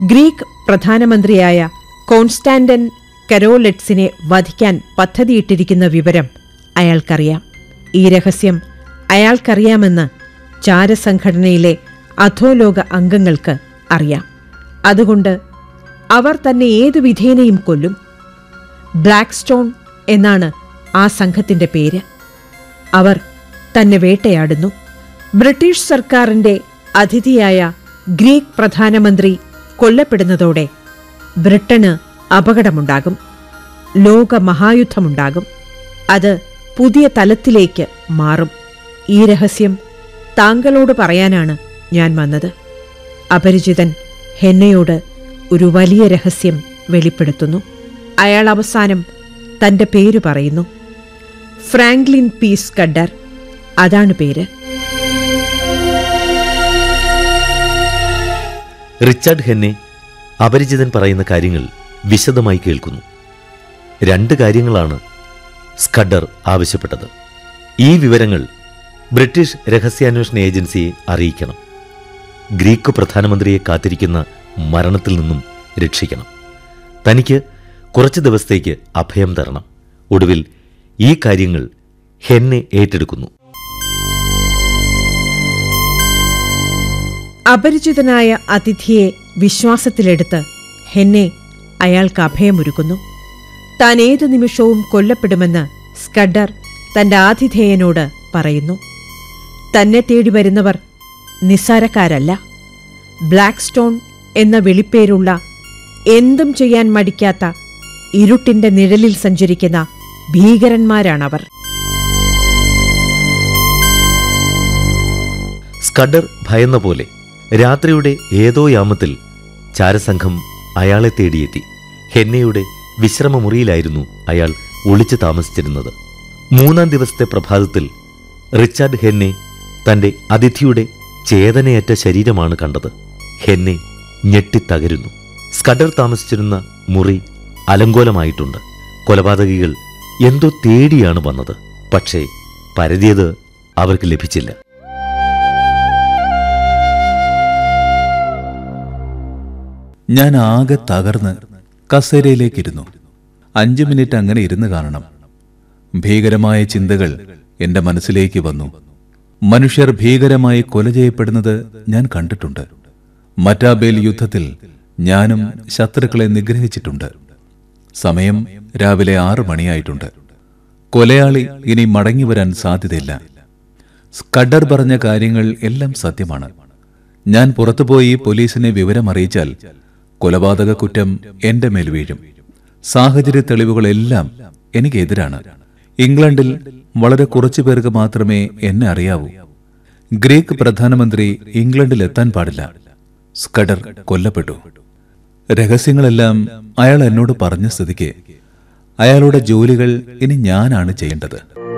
Greek പ്രധാനമന്ത്രിയായ കോൺസ്റ്റാന്റൻ കരോലെറ്റ്സിനെ വധിക്കാൻ പദ്ധതിയിട്ടിരിക്കുന്ന വിവരം അയാൾക്കറിയാം ഈ രഹസ്യം അയാൾക്കറിയാമെന്ന് ചാരസംഘടനയിലെ അധോലോക അംഗങ്ങൾക്ക് അറിയാം അതുകൊണ്ട് അവർ തന്നെ ഏതു വിധേനയും കൊല്ലും ബ്ലാക്ക് സ്റ്റോൺ എന്നാണ് ആ സംഘത്തിന്റെ പേര് അവർ തന്നെ വേട്ടയാടുന്നു ബ്രിട്ടീഷ് സർക്കാരിന്റെ അതിഥിയായ ഗ്രീക്ക് പ്രധാനമന്ത്രി കൊല്ലപ്പെടുന്നതോടെ ബ്രിട്ടന് അപകടമുണ്ടാകും ലോക മഹായുദ്ധമുണ്ടാകും അത് പുതിയ തലത്തിലേക്ക് മാറും ഈ രഹസ്യം താങ്കളോട് പറയാനാണ് ഞാൻ വന്നത് അപരിചിതൻ ഹെന്നയോട് ഒരു വലിയ രഹസ്യം വെളിപ്പെടുത്തുന്നു അയാൾ അവസാനം തന്റെ പേര് പറയുന്നു ഫ്രാങ്ക്ലിൻ പീസ് കഡർ അതാണ് പേര് റിച്ചാർഡ് ഹെന്നെ അപരിചിതൻ പറയുന്ന കാര്യങ്ങൾ വിശദമായി കേൾക്കുന്നു രണ്ട് കാര്യങ്ങളാണ് സ്കഡർ ആവശ്യപ്പെട്ടത് ഈ വിവരങ്ങൾ ബ്രിട്ടീഷ് രഹസ്യാന്വേഷണ ഏജൻസിയെ അറിയിക്കണം ഗ്രീക്ക് പ്രധാനമന്ത്രിയെ കാത്തിരിക്കുന്ന മരണത്തിൽ നിന്നും രക്ഷിക്കണം തനിക്ക് കുറച്ച് ദിവസത്തേക്ക് അഭയം തരണം ഒടുവിൽ ഈ കാര്യങ്ങൾ ഹെന്നെ ഏറ്റെടുക്കുന്നു അപരിചിതനായ അതിഥിയെ വിശ്വാസത്തിലെടുത്ത് ഹെന്നെ അയാൾക്ക് അഭയമൊരുക്കുന്നു താൻ ഏതു നിമിഷവും കൊല്ലപ്പെടുമെന്ന് സ്കഡർ തന്റെ ആതിഥേയനോട് പറയുന്നു തന്നെ തേടി വരുന്നവർ നിസ്സാരക്കാരല്ല ബ്ലാക്ക് സ്റ്റോൺ എന്ന വിളിപ്പേരുള്ള എന്തും ചെയ്യാൻ മടിക്കാത്ത ഇരുട്ടിന്റെ നിഴലിൽ സഞ്ചരിക്കുന്ന ഭീകരന്മാരാണവർ സ്കഡർ ഭയന്ന പോലെ രാത്രിയുടെ ഏതോ യാമത്തിൽ ചാരസംഘം അയാളെ തേടിയെത്തി ഹെന്നയുടെ വിശ്രമമുറിയിലായിരുന്നു അയാൾ ഒളിച്ചു താമസിച്ചിരുന്നത് മൂന്നാം ദിവസത്തെ പ്രഭാതത്തിൽ റിച്ചാർഡ് ഹെന്നെ തന്റെ അതിഥിയുടെ ചേതനയറ്റ ശരീരമാണ് കണ്ടത് ഹെന്നെ ഞെട്ടിത്തകരുന്നു സ്കഡർ താമസിച്ചിരുന്ന മുറി അലങ്കോലമായിട്ടുണ്ട് കൊലപാതകികൾ എന്തോ തേടിയാണ് വന്നത് പക്ഷേ പരതിയത് അവർക്ക് ലഭിച്ചില്ല ഞാൻ ആകെ തകർന്ന് കസേരയിലേക്കിരുന്നു അഞ്ചു മിനിറ്റ് അങ്ങനെ ഇരുന്ന് കാണണം ഭീകരമായ ചിന്തകൾ എന്റെ മനസ്സിലേക്ക് വന്നു മനുഷ്യർ ഭീകരമായി കൊല ചെയ്യപ്പെടുന്നത് ഞാൻ കണ്ടിട്ടുണ്ട് മറ്റാബേൽ യുദ്ധത്തിൽ ഞാനും ശത്രുക്കളെ നിഗ്രഹിച്ചിട്ടുണ്ട് സമയം രാവിലെ ആറു മണിയായിട്ടുണ്ട് കൊലയാളി ഇനി മടങ്ങി വരാൻ സാധ്യതയില്ല സ്കഡർ പറഞ്ഞ കാര്യങ്ങൾ എല്ലാം സത്യമാണ് ഞാൻ പുറത്തുപോയി പോലീസിനെ വിവരം അറിയിച്ചാൽ കൊലപാതക കുറ്റം എന്റെ മേൽ വീഴും സാഹചര്യ തെളിവുകളെല്ലാം എനിക്കെതിരാണ് ഇംഗ്ലണ്ടിൽ വളരെ കുറച്ചു പേർക്ക് മാത്രമേ എന്നെ അറിയാവൂ ഗ്രീക്ക് പ്രധാനമന്ത്രി ഇംഗ്ലണ്ടിൽ എത്താൻ പാടില്ല സ്കഡർ കൊല്ലപ്പെട്ടു രഹസ്യങ്ങളെല്ലാം അയാൾ എന്നോട് പറഞ്ഞ സ്ഥിതിക്ക് അയാളുടെ ജോലികൾ ഇനി ഞാനാണ് ചെയ്യേണ്ടത്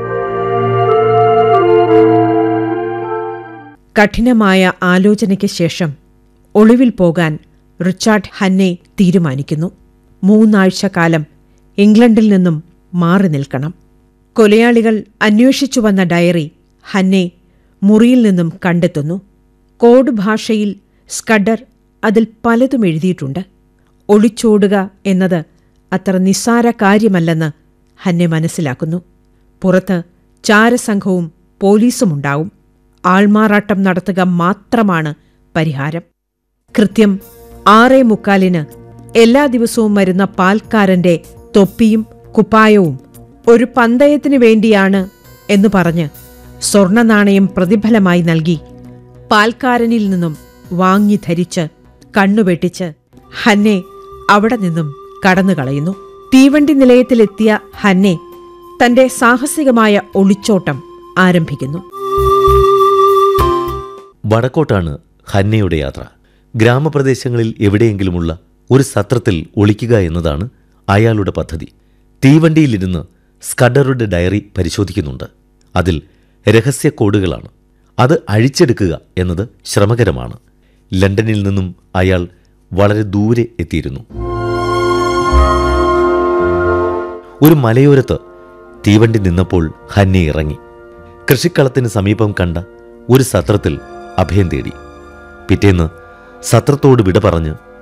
കഠിനമായ ആലോചനയ്ക്ക് ശേഷം ഒളിവിൽ പോകാൻ റിച്ചാർഡ് ഹന്നെ തീരുമാനിക്കുന്നു മൂന്നാഴ്ച കാലം ഇംഗ്ലണ്ടിൽ നിന്നും മാറി നിൽക്കണം കൊലയാളികൾ അന്വേഷിച്ചു വന്ന ഡയറി ഹന്നെ മുറിയിൽ നിന്നും കണ്ടെത്തുന്നു കോഡ് ഭാഷയിൽ സ്കഡർ അതിൽ പലതും എഴുതിയിട്ടുണ്ട് ഒളിച്ചോടുക എന്നത് അത്ര നിസ്സാര കാര്യമല്ലെന്ന് ഹന്നെ മനസ്സിലാക്കുന്നു പുറത്ത് ചാരസംഘവും പോലീസുമുണ്ടാവും ആൾമാറാട്ടം നടത്തുക മാത്രമാണ് പരിഹാരം കൃത്യം ആറേ മുക്കാലിന് എല്ലാ ദിവസവും വരുന്ന പാൽക്കാരന്റെ തൊപ്പിയും കുപ്പായവും ഒരു പന്തയത്തിനു വേണ്ടിയാണ് എന്ന് പറഞ്ഞ് സ്വർണ നാണയം പ്രതിഫലമായി നൽകി പാൽക്കാരനിൽ നിന്നും വാങ്ങി ധരിച്ച് കണ്ണുവെട്ടിച്ച് ഹന്നെ അവിടെ നിന്നും കടന്നുകളയുന്നു തീവണ്ടി നിലയത്തിലെത്തിയ ഹന്നെ തന്റെ സാഹസികമായ ഒളിച്ചോട്ടം ആരംഭിക്കുന്നു വടക്കോട്ടാണ് ഹന്നയുടെ യാത്ര ഗ്രാമപ്രദേശങ്ങളിൽ എവിടെയെങ്കിലുമുള്ള ഒരു സത്രത്തിൽ ഒളിക്കുക എന്നതാണ് അയാളുടെ പദ്ധതി തീവണ്ടിയിലിരുന്ന് സ്കഡറുടെ ഡയറി പരിശോധിക്കുന്നുണ്ട് അതിൽ രഹസ്യ കോഡുകളാണ് അത് അഴിച്ചെടുക്കുക എന്നത് ശ്രമകരമാണ് ലണ്ടനിൽ നിന്നും അയാൾ വളരെ ദൂരെ എത്തിയിരുന്നു ഒരു മലയോരത്ത് തീവണ്ടി നിന്നപ്പോൾ ഹന്നി ഇറങ്ങി കൃഷിക്കളത്തിന് സമീപം കണ്ട ഒരു സത്രത്തിൽ അഭയം തേടി പിറ്റേന്ന് സത്രത്തോട് വിട പറഞ്ഞ്